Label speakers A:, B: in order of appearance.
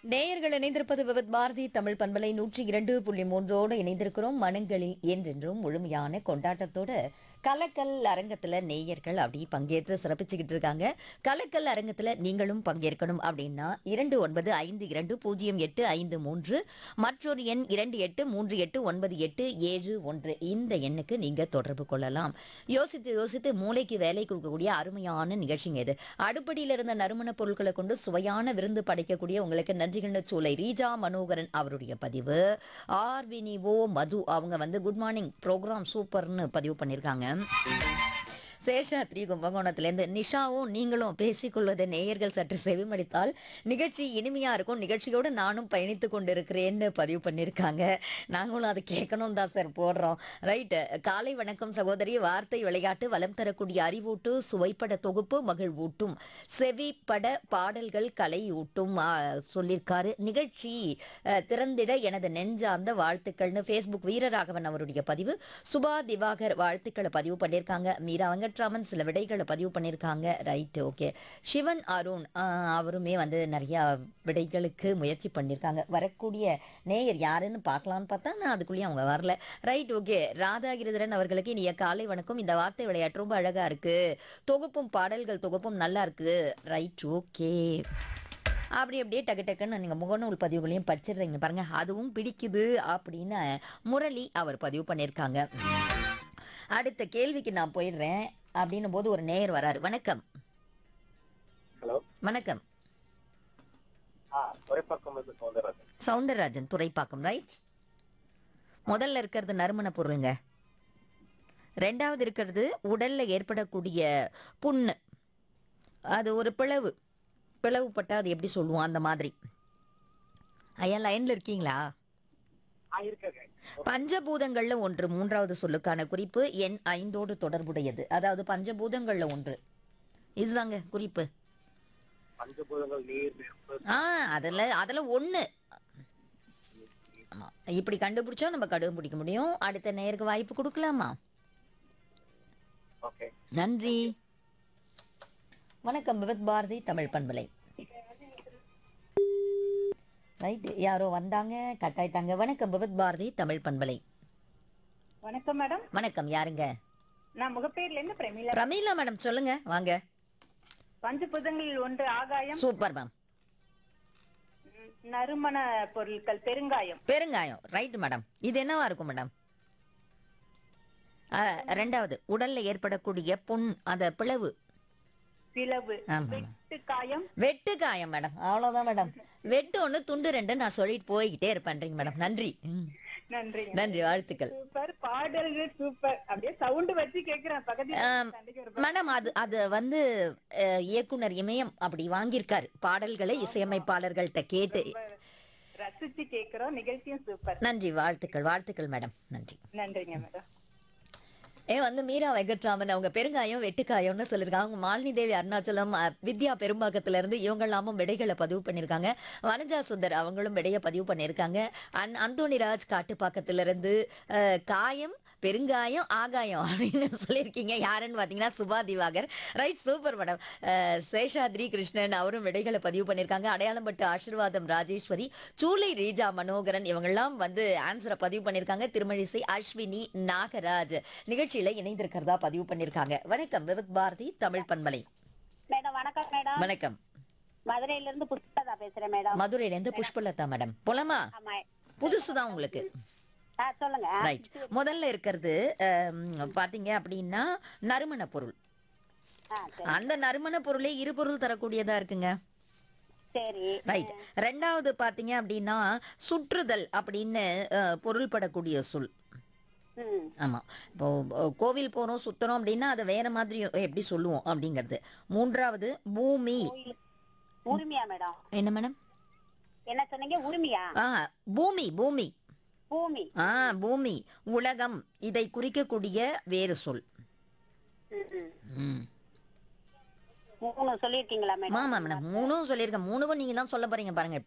A: நேயர்கள் இணைந்திருப்பது விபத் பாரதி தமிழ் பண்பலை நூற்றி இரண்டு புள்ளி மூன்றோடு இணைந்திருக்கிறோம் மனங்களில் என்றென்றும் முழுமையான கொண்டாட்டத்தோட கலக்கல் அரங்கத்துல நேயர்கள் அப்படி பங்கேற்று சிறப்பிச்சுக்கிட்டு இருக்காங்க கலக்கல் அரங்கத்துல நீங்களும் பங்கேற்கணும் அப்படின்னா இரண்டு ஒன்பது ஐந்து இரண்டு பூஜ்ஜியம் எட்டு ஐந்து மூன்று மற்றொரு எண் இரண்டு எட்டு மூன்று எட்டு ஒன்பது எட்டு ஏழு ஒன்று இந்த எண்ணுக்கு நீங்க தொடர்பு கொள்ளலாம் யோசித்து யோசித்து மூளைக்கு வேலை கொடுக்கக்கூடிய அருமையான நிகழ்ச்சிங்க இது அடுப்படியில் இருந்த நறுமண பொருட்களை கொண்டு சுவையான விருந்து படைக்கக்கூடிய உங்களுக்கு நன்றிகண்ட சூளை ரீஜா மனோகரன் அவருடைய பதிவு ஆர்வினிவோ மது அவங்க வந்து குட் மார்னிங் ப்ரோக்ராம் சூப்பர்னு பதிவு பண்ணியிருக்காங்க சேஷாத்ரி கும்பகோணத்திலேருந்து நிஷாவும் நீங்களும் பேசிக்கொள்வதை நேயர்கள் சற்று செவிமடித்தால் நிகழ்ச்சி இனிமையா இருக்கும் நிகழ்ச்சியோடு நானும் பயணித்து கொண்டிருக்கிறேன்னு பதிவு பண்ணியிருக்காங்க நாங்களும் அதை கேட்கணும் தான் சார் போடுறோம் ரைட்டு காலை வணக்கம் சகோதரி வார்த்தை விளையாட்டு வளம் தரக்கூடிய அறிவூட்டு சுவைப்பட தொகுப்பு மகிழ்வூட்டும் செவிப்பட பாடல்கள் கலையூட்டும் ஆ, சொல்லியிருக்காரு நிகழ்ச்சி அ, திறந்திட எனது நெஞ்சார்ந்த வாழ்த்துக்கள்னு ஃபேஸ்புக் வீரராகவன் அவருடைய பதிவு சுபா திவாகர் வாழ்த்துக்களை பதிவு பண்ணியிருக்காங்க மீரா வெங்கட்ராமன் சில விடைகளை பதிவு பண்ணியிருக்காங்க ரைட் ஓகே சிவன் அருண் ஆ, அவருமே வந்து நிறையா விடைகளுக்கு முயற்சி பண்ணியிருக்காங்க வரக்கூடிய நேயர் யாருன்னு பார்க்கலான்னு பார்த்தா நான் அதுக்குள்ளேயும் அவங்க வரல ரைட் ஓகே ராதாகிரிதரன் அவர்களுக்கு இனிய காலை வணக்கம் இந்த வார்த்தை விளையாட்டு ரொம்ப அழகா இருக்கு தொகுப்பும் பாடல்கள் தொகுப்பும் நல்லா இருக்கு ரைட் ஓகே அப்படி அப்படியே டக்கு டக்குன்னு நீங்கள் முகநூல் பதிவுகளையும் படிச்சிடுறீங்க பாருங்க அதுவும் பிடிக்குது அப்படின்னு முரளி அவர் பதிவு பண்ணியிருக்காங்க அடுத்த கேள்விக்கு நான் போயிடுறேன் அப்படின்னும் போது ஒரு நேயர் வராரு வணக்கம்
B: ஹலோ
A: வணக்கம்
B: ஆ துறைப்பக்கம் வந்து சௌந்தரராஜன்
A: சவுந்தரராஜன் துறைப்பாக்கம் ரைட் முதல்ல இருக்கிறது நறுமண பொருளுங்க ரெண்டாவது இருக்கிறது உடல்ல ஏற்படக்கூடிய புண்ணு அது ஒரு பிளவு பிளவுப்பட்டா அது எப்படி சொல்லுவோம் அந்த மாதிரி ஐயா லைன்ல இருக்கீங்களா
B: ஆ இருக்காங்க
A: பஞ்சபூதங்கள்ல ஒன்று மூன்றாவது சொல்லுக்கான குறிப்பு எண் ஐந்தோடு தொடர்புடையது அதாவது பஞ்சபூதங்கள்ல ஒன்று இதுதாங்க குறிப்பு
B: பஞ்சபூதங்கள் நீர் நெருப்பு
A: ஆ அதில் அதில் ஒன்று ஆமாம் இப்படி கண்டுபிடிச்சா நம்ம கண்டுபிடிக்க முடியும் அடுத்த நேருக்கு வாய்ப்பு கொடுக்கலாமா
B: ஓகே
A: நன்றி வணக்கம் விவத் பாரதி தமிழ் பண்பலை ரைட் யாரோ வந்தாங்க கட் ஆயிட்டாங்க வணக்கம் விவத் பாரதி தமிழ் பண்பலை
C: வணக்கம் மேடம்
A: வணக்கம் யாருங்க
C: நான் முகப்பேர்ல இருந்து பிரமிளா
A: பிரமீளா மேடம் சொல்லுங்க வாங்க
C: பஞ்சபுதங்களில் ஒன்று ஆகாயம்
A: சூப்பர் மேம்
C: ம், நறுமண பொருட்கள் பெருங்காயம்
A: பெருங்காயம் ரைட் மேடம் இது என்னவா இருக்கும் மேடம் ஆ, ரெண்டாவது உடல்ல ஏற்படக்கூடிய புண் அந்த பிளவு
C: பிளவு
A: ஆமா.
C: வெட்டு காயம்
A: வெட்டு காயம் மேடம் அவ்வளவுதான் மேடம் வெட்டு ஒண்ணு துண்டு ரெண்டு நான் சொல்லிட்டு போய்கிட்டே இருப்பேன்றீங்க மேடம் நன்றி ம்.
C: நன்றிங்க
A: நன்றி வாழ்த்துக்கள்
C: சூப்பர் பாடல்கள் சூப்பர் அப்படியே சவுண்ட் வச்சு கேக்குறேன் பக்கத்துல
A: ஆம்,
C: சண்டைக்கு ஒரு
A: மேடம் அது அது வந்து அஹ், இயக்குனர் இமயம் அப்படி வாங்கியிருக்காரு பாடல்களை இசையமைப்பாளர்கள்ட்ட கேட்டு
C: ரசிச்சு கேக்குறோம் நிகழ்ச்சியும் சூப்பர்
A: நன்றி வாழ்த்துக்கள் வாழ்த்துக்கள் மேடம் நன்றி
C: நன்றிங்க மேடம்
A: ஏ வந்து மீரா வெங்கட்ராமன் அவங்க பெருங்காயம் வெட்டுக்காயம்னு சொல்லியிருக்காங்க அவங்க மாலினி தேவி அருணாச்சலம் அஹ், வித்யா பெரும்பாக்கத்துல இருந்து இவங்க எல்லாமும் விடைகளை பதிவு பண்ணியிருக்காங்க வனஜா சுந்தர் அவங்களும் விடையை பதிவு பண்ணியிருக்காங்க அன் அந்தோணிராஜ் காட்டுப்பாக்கத்துல இருந்து அஹ், காயம் பெருங்காயம் ஆகாயம் அப்படின்னு சொல்லியிருக்கீங்க யாருன்னு பார்த்தீங்கன்னா Subha Diwakar right super madam Seshadri Krishnan அவரும் விடைகளை பதிவு பண்ணியிருக்காங்க அடையாளம் பட்டு ஆசீர்வாதம் ராஜேஸ்வரி சூளை ரீஜா மனோகரன் இவங்கெல்லாம் வந்து ஆன்சரை பதிவு பண்ணியிருக்காங்க திருமழிசை அஸ்வினி நாகராஜ் நிகழ்ச்சியில இணைந்திருக்கிறதா பதிவு பண்ணியிருக்காங்க வணக்கம் விவித் பாரதி தமிழ் பண்பலை
D: மேடம் வணக்கம் மேடம்
A: வணக்கம்
D: மதுரையில இருந்து புஷ்பலதா பேசுறேன் மேடம்
A: மதுரையில இருந்து புஷ்பலதா மேடம் போலாமா
D: ஆமா
A: புதுசுதான் உங்களுக்கு
D: ஆ சொல்லுங்க
A: ரைட் முதல்ல இருக்கிறது அம், பாத்தீங்க அப்படின்னா நறுமண பொருள்
D: ஆ சரி
A: அந்த நறுமண பொருளே இரு பொருள் தரக்கூடியதா இருக்குங்க
D: சரி
A: ரைட் ரெண்டாவது பாத்தீங்க அப்படின்னா சுற்றுதல் அப்படின்னு அஹ், பொருள்படக்கூடிய சொல்
D: ம்
A: ஆமா இப்போ அஹ், கோவில் போறோம் சுத்துறோம் அப்படின்னா அதை வேற மாதிரி எப்படி சொல்லுவோம் அப்படிங்கிறது மூன்றாவது பூமி
D: கோயில் உரிமையா மேடம்
A: என்ன மேடம்
D: என்ன சொன்னீங்க உரிமையா
A: ஆ பூமி பூமி
D: பூமி
A: ஆ பூமி உலகம் இதை குறிக்கக்கூடிய வேறு சொல்
D: ம், ம்.
A: ம்
D: மூணு சொல்லிருக்கீங்களா மேடம்
A: ஆமா மேடம் மூணும் சொல்லியிருக்கேன் மூணுக்கும் நீங்க தான் சொல்ல போறீங்க பாருங்க